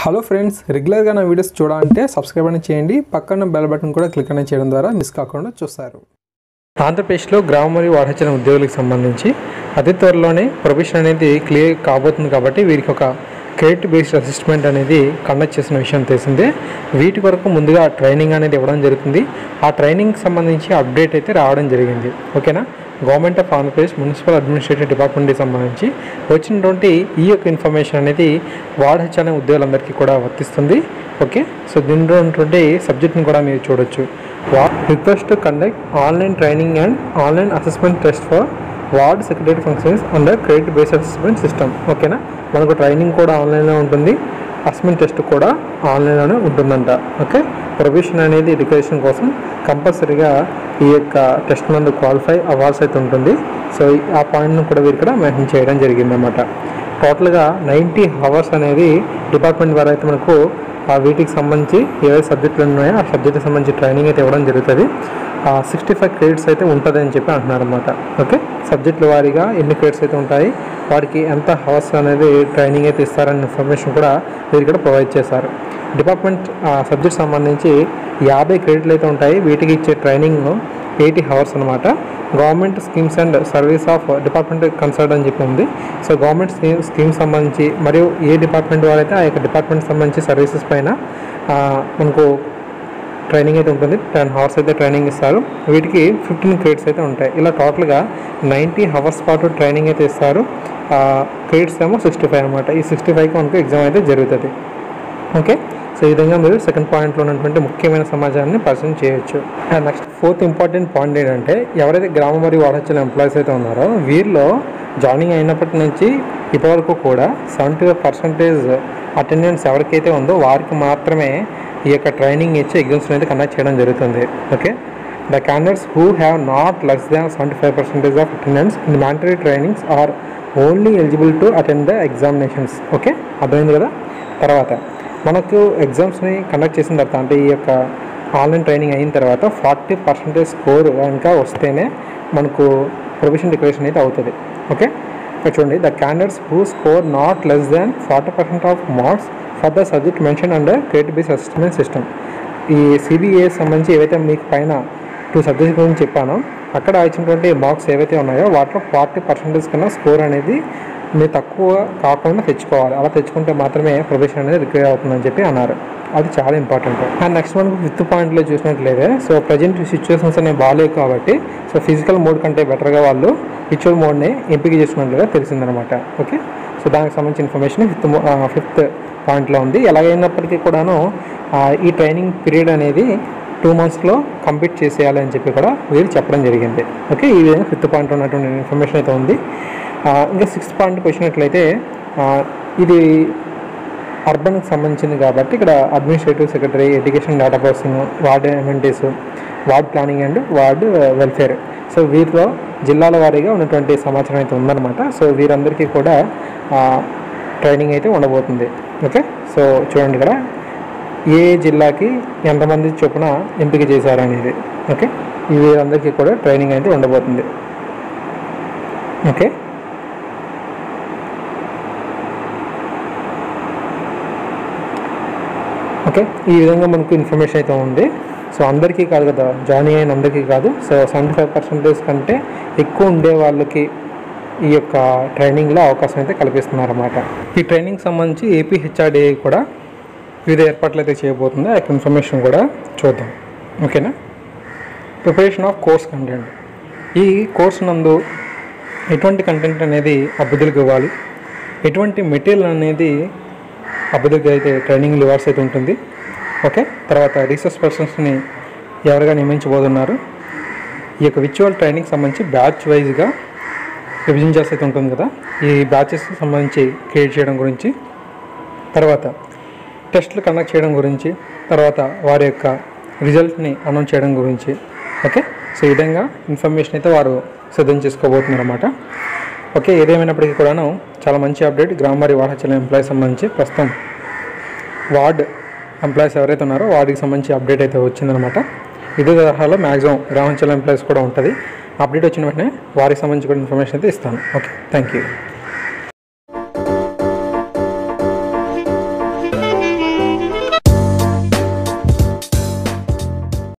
hello friends రెగ్యులర్గా నా videos చూడాలంటే సబ్స్క్రైబ్ అని చేయండి పక్కన బెల్ బటన్ కూడా క్లిక్ అనేది చేయడం ద్వారా మిస్ కాకుండా చూస్తారు ఆంధ్రప్రదేశ్లో గ్రామ మరియు వాడహచ్చిన ఉద్యోగులకు సంబంధించి అతి త్వరలోనే ప్రొఫెషన్ అనేది క్లియర్ కాబోతుంది కాబట్టి వీరికి ఒక క్రెడిట్ బేస్డ్ అసిస్ట్మెంట్ అనేది కండక్ట్ చేసిన విషయం తెలిసిందే వీటి కొరకు ముందుగా ట్రైనింగ్ అనేది ఇవ్వడం జరుగుతుంది ఆ ట్రైనింగ్కి సంబంధించి అప్డేట్ అయితే రావడం జరిగింది ఓకేనా government of Andhra Pradesh municipal administrative డిపార్ట్మెంట్కి సంబంధించి వచ్చినటువంటి ఈ యొక్క ఇన్ఫర్మేషన్ అనేది వాడహెచ్ అనే ఉద్యోగులందరికీ కూడా వర్తిస్తుంది ఓకే సో దీనిలో ఉన్నటువంటి సబ్జెక్ట్ని కూడా మీరు చూడొచ్చు వా request to conduct online training and online assessment test for ward secretary functions under credit based assessment system ఓకేనా మనకు ట్రైనింగ్ కూడా ఆన్లైన్లో ఉంటుంది అసెస్మెంట్ టెస్ట్ కూడా ఆన్లైన్లోనే ఉంటుందంట ఓకే ప్రొవిషన్ అనేది ఎడ్యుకేషన్ కోసం కంపల్సరీగా ఈ యొక్క టెస్ట్ నందు క్వాలిఫై అవ్వాల్సి అయితే ఉంటుంది సో ఈ- ఆ పాయింట్ను కూడా వీరు ఇక్కడ మెన్షన్ చేయడం జరిగిందన్నమాట టోటల్గా నైంటీ అవర్స్ అనేది డిపార్ట్మెంట్ వారు అయితే మనకు ఆ వీటికి సంబంధించి ఏవైతే సబ్జెక్టులు ఉన్నాయో ఆ సబ్జెక్ట్కి సంబంధించి ట్రైనింగ్ అయితే ఇవ్వడం జరుగుతుంది సిక్స్టీ ఫైవ్ క్రెడిట్స్ అయితే ఉంటుంది అని చెప్పి అంటున్నారు అనమాట ఓకే సబ్జెక్టుల వారీగా ఎన్ని క్రెడిట్స్ అయితే ఉంటాయి వాటికి ఎంత అవర్స్ అనేది ట్రైనింగ్ అయితే ఇస్తారనే ఇన్ఫర్మేషన్ కూడా వీరు ఇక్కడ ప్రొవైడ్ చేశారు డిపార్ట్మెంట్ సబ్జెక్ట్ సంబంధించి యాభై క్రెడిట్లు అయితే ఉంటాయి వీటికి ఇచ్చే ట్రైనింగ్ ఎయిటీ అవర్స్ అనమాట government schemes and service of department consult అని చెప్పి ఉంది సో గవర్నమెంట్ స్కీమ్ స్కీమ్ సంబంధించి మరియు ఏ డిపార్ట్మెంట్ వారైతే ఆ యొక్క డిపార్ట్మెంట్ సంబంధించి సర్వీసెస్ పైన ఆ, మనకు ట్రైనింగ్ అయితే ఉంటుంది టెన్ అవర్స్ అయితే ట్రైనింగ్ ఇస్తారు వీటికి ఫిఫ్టీన్ క్రెడిట్స్ అయితే ఉంటాయి ఇలా టోటల్గా నైంటీ అవర్స్ పాటు ట్రైనింగ్ అయితే ఇస్తారు క్రెడిట్స్ ఏమో సిక్స్టీ ఫైవ్ అనమాట ఈ సిక్స్టీ ఫైవ్కి మనకు ఎగ్జామ్ అయితే జరుగుతుంది ఓకే సో ఈ విధంగా మీరు సెకండ్ పాయింట్లో ఉన్నటువంటి ముఖ్యమైన సమాచారాన్ని పరిచయం చేయొచ్చు and next fourth important point ఏంటంటే ఎవరైతే గ్రామ మరియు వాడొచ్చిన ఎంప్లాయీస్ అయితే ఉన్నారో వీరిలో జాయినింగ్ అయినప్పటి నుంచి ఇప్పటివరకు కూడా సెవెంటీ ఫైవ్ పర్సెంటేజ్ అటెండెన్స్ ఎవరికైతే ఉందో వారికి మాత్రమే ఈ యొక్క ట్రైనింగ్ ఇచ్చి ఎగ్జామ్స్ అయితే కండక్ట్ చేయడం జరుగుతుంది okay the candidates who have not less than seventy five percentage of attendance in mandatory trainings are only eligible to attend the examinations okay అర్థమైంది కదా తర్వాత మనకు ఎగ్జామ్స్ని కండక్ట్ చేసిన తర్వాత అంటే ఈ యొక్క ఆన్లైన్ ట్రైనింగ్ అయిన తర్వాత ఫార్టీ పర్సెంటేజ్ స్కోర్ కనుక వస్తేనే మనకు ప్రొఫెషన్ డిక్లరేషన్ అయితే అవుతుంది ఓకే ఇక్కడ చూడండి the candidates who score not less than forty percent of marks for the subject mention under credit base assessment system ఈ సిబిఏ సంబంధించి ఏవైతే మీకు పైన టూ సబ్జెక్ట్స్ గురించి చెప్పానో అక్కడ ఇచ్చినటువంటి మార్క్స్ ఏవైతే ఉన్నాయో వాటిలో ఫార్టీ పర్సెంటేజ్ కన్నా స్కోర్ అనేది మీరు తక్కువ కాకుండా తెచ్చుకోవాలి అలా తెచ్చుకుంటే మాత్రమే ప్రొఫెషన్ అనేది రిక్వైర్ అవుతుందని చెప్పి అన్నారు అది చాలా ఇంపార్టెంట్ అండ్ నెక్స్ట్ మనకు ఫిఫ్త్ పాయింట్లో చూసినట్లయితే సో ప్రజెంట్ సిచ్యువేషన్స్ అనేవి బాగాలేవు కాబట్టి సో ఫిజికల్ మోడ్ కంటే బెటర్గా వాళ్ళు విచువల్ మోడ్ని ఎంపిక చేసుకున్నట్లుగా తెలిసిందనమాట ఓకే సో దానికి సంబంధించిన ఇన్ఫర్మేషన్ ఫిఫ్త్ ఫిఫ్త్ పాయింట్లో ఉంది ఎలాగైనప్పటికీ కూడాను ఆ, ఈ ట్రైనింగ్ పీరియడ్ అనేది టూ మంత్స్లో కంప్లీట్ చేసేయాలి అని చెప్పి కూడా వీరు చెప్పడం జరిగింది ఓకే ఈ విధంగా ఫిఫ్త్ పాయింట్ ఉన్నటువంటి ఇన్ఫర్మేషన్ అయితే ఉంది ఆ, ఇంకా సిక్స్త్ పాయింట్కి వచ్చినట్లయితే ఆ, ఇది అర్బన్కి సంబంధించింది కాబట్టి ఇక్కడ administrative secretary education data processing ward amenities ward planning and ward welfare so వీటిలో జిల్లాల వారీగా ఉన్నటువంటి సమాచారం అయితే ఉందన్నమాట సో వీరందరికీ కూడా ఆ, ట్రైనింగ్ అయితే ఉండబోతుంది ఓకే సో చూడండి ఇక్కడ ఏ జిల్లాకి ఎంతమంది చొప్పున ఎంపిక చేశారనేది ఓకే ఈ వీరందరికీ కూడా ట్రైనింగ్ అయితే ఉండబోతుంది ఓకే ఓకే ఈ విధంగా మనకు ఇన్ఫర్మేషన్ అయితే ఉంది సో అందరికీ కాదు కదా జాయిన్ అయిన అందరికీ కాదు సో సెవెంటీ ఫైవ్ పర్సెంటేజ్ కంటే ఎక్కువ ఉండే వాళ్ళకి ఈ యొక్క ట్రైనింగ్లో అవకాశం అయితే కల్పిస్తున్నారన్నమాట ఈ ట్రైనింగ్ సంబంధించి ఏపీ హెచ్ఆర్డిఏ కూడా వివిధ ఏర్పాట్లు అయితే చేయబోతుంది ఆ యొక్క ఇన్ఫర్మేషన్ కూడా చూద్దాం ఓకేనా ప్రిపరేషన్ ఆఫ్ కోర్స్ కంటెంట్ ఈ కోర్స్ నందు ఎటువంటి కంటెంట్ అనేది అభ్యర్థులకు ఇవ్వాలి ఎటువంటి మెటీరియల్ అనేది అభ్యర్థులకి అయితే ట్రైనింగ్ ఇవ్వాల్సి అయితే ఉంటుంది ఓకే తర్వాత రీసెర్చ్ పర్సన్స్ని ఎవరుగా నియమించబోతున్నారు ఈ యొక్క విచువల్ ట్రైనింగ్ సంబంధించి బ్యాచ్ వైజ్గా విభజించాల్సి అయితే ఉంటుంది కదా ఈ బ్యాచెస్కి సంబంధించి క్రియేట్ చేయడం గురించి తర్వాత టెస్టులు కండక్ట్ చేయడం గురించి తర్వాత వారి యొక్క రిజల్ట్ని అనౌన్స్ చేయడం గురించి ఓకే సో ఈ విధంగా ఇన్ఫర్మేషన్ అయితే వారు సిద్ధం చేసుకోబోతున్నారు అనమాట ఓకే ఏదేమైనప్పటికీ కూడాను చాలా మంచి అప్డేట్ గ్రామ మరియు వాడచల ఎంప్లాయీస్ సంబంధించి ప్రస్తుతం వార్డ్ ఎంప్లాయీస్ ఎవరైతే ఉన్నారో వారికి సంబంధించి అప్డేట్ అయితే వచ్చిందనమాట ఇదే తరహాలో మ్యాక్సిమం గ్రామాంచల ఎంప్లాయీస్ కూడా ఉంటుంది అప్డేట్ వచ్చిన వెంటనే వారికి సంబంధించి కూడా ఇన్ఫర్మేషన్ అయితే ఇస్తాను ఓకే థ్యాంక్ యూ